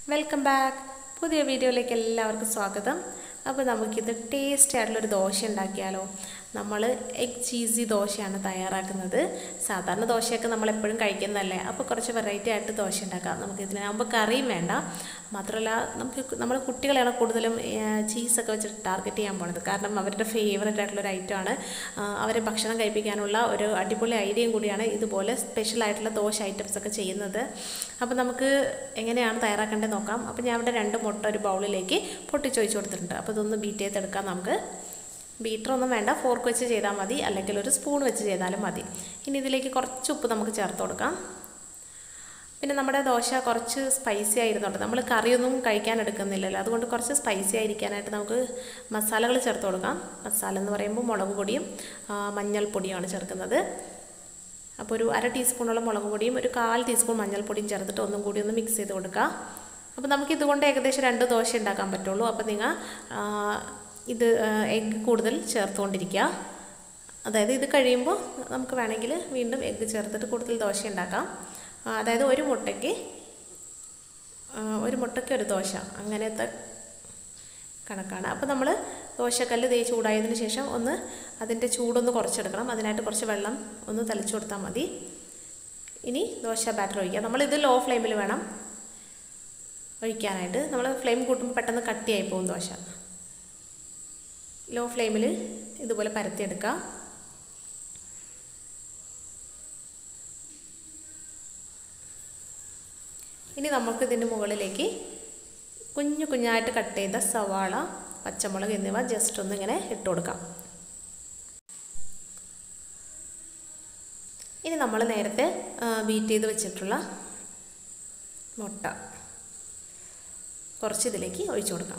welcome back പുതിയ വീഡിയോയിലേക്ക് എല്ലാവർക്കും സ്വാഗതം അപ്പോൾ നമുക്കിത് ടേസ്റ്റി ആയിട്ടുള്ളൊരു ദോശ ഉണ്ടാക്കിയാലോ നമ്മൾ എഗ് ചീസി ദോശയാണ് തയ്യാറാക്കുന്നത് സാധാരണ ദോശയൊക്കെ നമ്മൾ എപ്പോഴും കഴിക്കുന്നതല്ലേ അപ്പോൾ കുറച്ച് വെറൈറ്റി ആയിട്ട് ദോശ ഉണ്ടാക്കാം നമുക്ക് ഇതിനാകുമ്പോൾ കറിയും വേണ്ട മാത്രമല്ല നമുക്ക് നമ്മൾ കുട്ടികളെയാണ് കൂടുതലും ചീസൊക്കെ വെച്ചിട്ട് ടാർഗറ്റ് ചെയ്യാൻ പോണത് കാരണം അവരുടെ ഫേവററ്റ് ആയിട്ടുള്ളൊരു ഐറ്റമാണ് അവരെ ഭക്ഷണം കഴിപ്പിക്കാനുള്ള ഒരു അടിപൊളി ഐഡിയയും കൂടിയാണ് ഇതുപോലെ സ്പെഷ്യൽ ആയിട്ടുള്ള ദോശ ഐറ്റംസ് ഒക്കെ ചെയ്യുന്നത് അപ്പോൾ നമുക്ക് എങ്ങനെയാണ് തയ്യാറാക്കേണ്ടത് നോക്കാം അപ്പോൾ ഞാൻ ഇവിടെ രണ്ട് മുട്ട ഒരു ബൗളിലേക്ക് പൊട്ടിച്ചൊഴിച്ച് കൊടുത്തിട്ടുണ്ട് അപ്പോൾ ഇതൊന്ന് ബീറ്റ് ചെയ്തെടുക്കാം നമുക്ക് ബീറ്ററൊന്നും വേണ്ട ഫോർക്ക് വെച്ച് ചെയ്താൽ മതി അല്ലെങ്കിൽ ഒരു സ്പൂൺ വെച്ച് ചെയ്താലും മതി ഇനി ഇതിലേക്ക് കുറച്ച് ഉപ്പ് നമുക്ക് ചേർത്ത് കൊടുക്കാം പിന്നെ നമ്മുടെ ദോശ കുറച്ച് സ്പൈസി ആയിരുന്നുണ്ട് നമ്മൾ കറിയൊന്നും കഴിക്കാൻ എടുക്കുന്നില്ലല്ലോ അതുകൊണ്ട് കുറച്ച് സ്പൈസി ആയിരിക്കാനായിട്ട് നമുക്ക് മസാലകൾ ചേർത്ത് കൊടുക്കാം മസാല എന്ന് പറയുമ്പോൾ മുളക് പൊടിയും മഞ്ഞൾപ്പൊടിയുമാണ് ചേർക്കുന്നത് അപ്പോൾ ഒരു അര ടീസ്പൂണോളം മുളക് പൊടിയും ഒരു കാൽ ടീസ്പൂൺ മഞ്ഞൾപ്പൊടിയും ചേർത്തിട്ട് ഒന്നും കൂടി ഒന്ന് മിക്സ് ചെയ്ത് കൊടുക്കുക അപ്പോൾ നമുക്ക് ഇതുകൊണ്ട് ഏകദേശം രണ്ട് ദോശ ഉണ്ടാക്കാൻ പറ്റുള്ളൂ അപ്പോൾ നിങ്ങൾ ഇത് എഗ്ഗ് കൂടുതൽ ചേർത്തുകൊണ്ടിരിക്കുക അതായത് ഇത് കഴിയുമ്പോൾ നമുക്ക് വേണമെങ്കിൽ വീണ്ടും എഗ്ഗ് ചേർത്തിട്ട് കൂടുതൽ ദോശ ഉണ്ടാക്കാം അതായത് ഒരു മുട്ടയ്ക്ക് ഒരു മുട്ടയ്ക്ക് ഒരു ദോശ അങ്ങനത്തെ കണക്കാണ് അപ്പോൾ നമ്മൾ ദോശക്കല്ല് തേ ചൂടായതിന് ശേഷം ഒന്ന് അതിൻ്റെ ചൂടൊന്ന് കുറച്ചെടുക്കണം അതിനായിട്ട് കുറച്ച് വെള്ളം ഒന്ന് തളിച്ചു കൊടുത്താൽ മതി ഇനി ദോശ ബാറ്റർ ഒഴിക്കുക നമ്മളിത് ലോ ഫ്ലെയിമിൽ വേണം ഒഴിക്കാനായിട്ട് നമ്മൾ ഫ്ലെയിം കൂട്ടുമ്പോൾ പെട്ടെന്ന് കട്ടിയായി പോകും ദോശ ലോ ഫ്ലെയിമിൽ ഇതുപോലെ പരത്തിയെടുക്കുക ഇനി നമുക്ക് ഇതിൻ്റെ മുകളിലേക്ക് കുഞ്ഞു കുഞ്ഞായിട്ട് കട്ട് ചെയ്ത സവാള പച്ചമുളക് എന്നിവ ജസ്റ്റ് ഒന്ന് ഇങ്ങനെ ഇട്ട് കൊടുക്കാം ഇനി നമ്മൾ നേരത്തെ ബീറ്റ് ചെയ്ത് വെച്ചിട്ടുള്ള മുട്ട കുറച്ച് ഇതിലേക്ക് ഒഴിച്ചു കൊടുക്കാം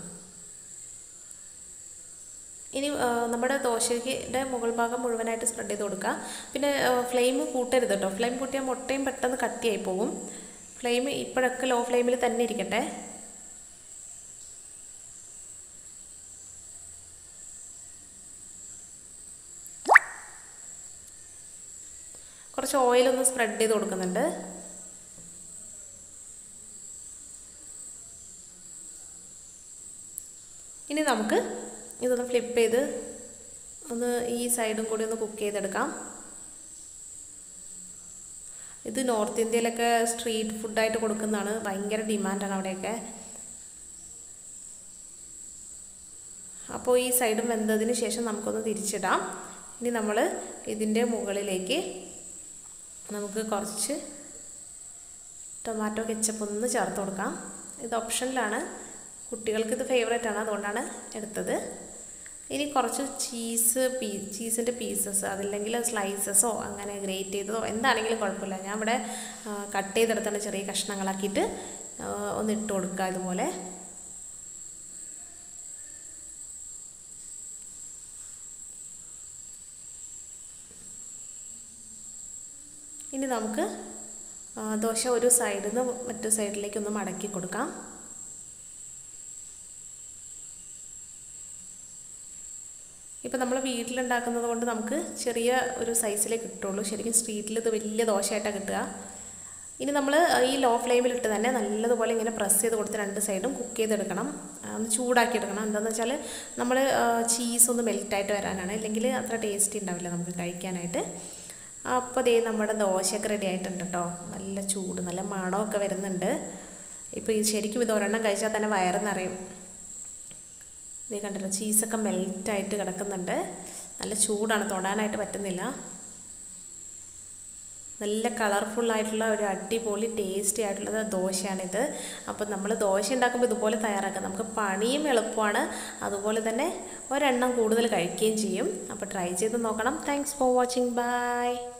ഇനി നമ്മുടെ ദോശയുടെ മുകൾ ഭാഗം മുഴുവനായിട്ട് സ്പ്രെഡ് ചെയ്ത് കൊടുക്കുക പിന്നെ ഫ്ലെയിം കൂട്ടരുത് കേട്ടോ ഫ്ലെയിം കൂട്ടിയാൽ മുട്ടയും പെട്ടെന്ന് കട്ടിയായി പോകും ഫ്ലെയിം ഇപ്പോഴൊക്കെ ലോ ഫ്ലെയിമിൽ തന്നെ ഇരിക്കട്ടെ കുറച്ച് ഓയിലൊന്ന് സ്പ്രെഡ് ചെയ്ത് കൊടുക്കുന്നുണ്ട് ഇനി നമുക്ക് ഇതൊന്ന് ഫ്ലിപ്പ് ചെയ്ത് ഒന്ന് ഈ സൈഡും കൂടി ഒന്ന് കുക്ക് ചെയ്തെടുക്കാം ഇത് നോർത്ത് ഇന്ത്യയിലൊക്കെ സ്ട്രീറ്റ് ഫുഡായിട്ട് കൊടുക്കുന്നതാണ് ഭയങ്കര ഡിമാൻഡാണ് അവിടെയൊക്കെ അപ്പോൾ ഈ സൈഡും വെന്തതിന് ശേഷം നമുക്കൊന്ന് തിരിച്ചിടാം ഇനി നമ്മൾ ഇതിൻ്റെ മുകളിലേക്ക് നമുക്ക് കുറച്ച് ടൊമാറ്റോ കെച്ചപ്പ് ഒന്ന് ചേർത്ത് കൊടുക്കാം ഇത് ഓപ്ഷനിലാണ് കുട്ടികൾക്ക് ഇത് ഫേവറേറ്റ് ആണ് അതുകൊണ്ടാണ് എടുത്തത് ഇനി കുറച്ച് ചീസ് പീ ചീസിൻ്റെ പീസസ് അതില്ലെങ്കിൽ സ്ലൈസസോ അങ്ങനെ ഗ്രേറ്റ് ചെയ്തതോ എന്താണെങ്കിലും കുഴപ്പമില്ല ഞാൻ ഇവിടെ കട്ട് ചെയ്തെടുത്താണ് ചെറിയ കഷ്ണങ്ങളാക്കിയിട്ട് ഒന്ന് ഇട്ട് കൊടുക്കുക ഇതുപോലെ ഇനി നമുക്ക് ദോശ ഒരു സൈഡിൽ നിന്ന് മറ്റു സൈഡിലേക്ക് ഒന്ന് മടക്കി കൊടുക്കാം ഇപ്പം നമ്മൾ വീട്ടിലുണ്ടാക്കുന്നത് കൊണ്ട് നമുക്ക് ചെറിയ ഒരു സൈസിലേ കിട്ടുള്ളൂ ശരിക്കും സ്ട്രീറ്റിൽ ഇത് വലിയ ദോശയായിട്ടാണ് കിട്ടുക ഇനി നമ്മൾ ഈ ലോ ഫ്ലെയിമിലിട്ട് തന്നെ നല്ലതുപോലെ ഇങ്ങനെ പ്രസ് ചെയ്ത് കൊടുത്ത് രണ്ട് സൈഡും കുക്ക് ചെയ്തെടുക്കണം ഒന്ന് ചൂടാക്കി എടുക്കണം എന്താണെന്ന് വെച്ചാൽ നമ്മൾ ചീസ് ഒന്ന് മെൽറ്റായിട്ട് വരാനാണ് ഇല്ലെങ്കിൽ അത്ര ടേസ്റ്റി ഉണ്ടാവില്ല നമുക്ക് കഴിക്കാനായിട്ട് അപ്പോൾ ദേ നമ്മുടെ ദോശയൊക്കെ റെഡി ആയിട്ടുണ്ട് കേട്ടോ നല്ല ചൂട് നല്ല മണമൊക്കെ വരുന്നുണ്ട് ഇപ്പോൾ ഈ ശരിക്കും ഇത് ഒരെണ്ണം കഴിച്ചാൽ തന്നെ വയറ് നിറയും ഇത് കണ്ടല്ലോ ചീസൊക്കെ മെൽറ്റായിട്ട് കിടക്കുന്നുണ്ട് നല്ല ചൂടാണ് തൊടാനായിട്ട് പറ്റുന്നില്ല നല്ല കളർഫുള്ളായിട്ടുള്ള ഒരു അടിപൊളി ടേസ്റ്റി ആയിട്ടുള്ള ദോശയാണിത് അപ്പോൾ നമ്മൾ ദോശ ഉണ്ടാക്കുമ്പോൾ ഇതുപോലെ തയ്യാറാക്കാം നമുക്ക് പണിയും എളുപ്പമാണ് അതുപോലെ തന്നെ ഒരെണ്ണം കൂടുതൽ കഴിക്കുകയും ചെയ്യും അപ്പോൾ ട്രൈ ചെയ്ത് നോക്കണം താങ്ക്സ് ഫോർ വാച്ചിങ് ബൈ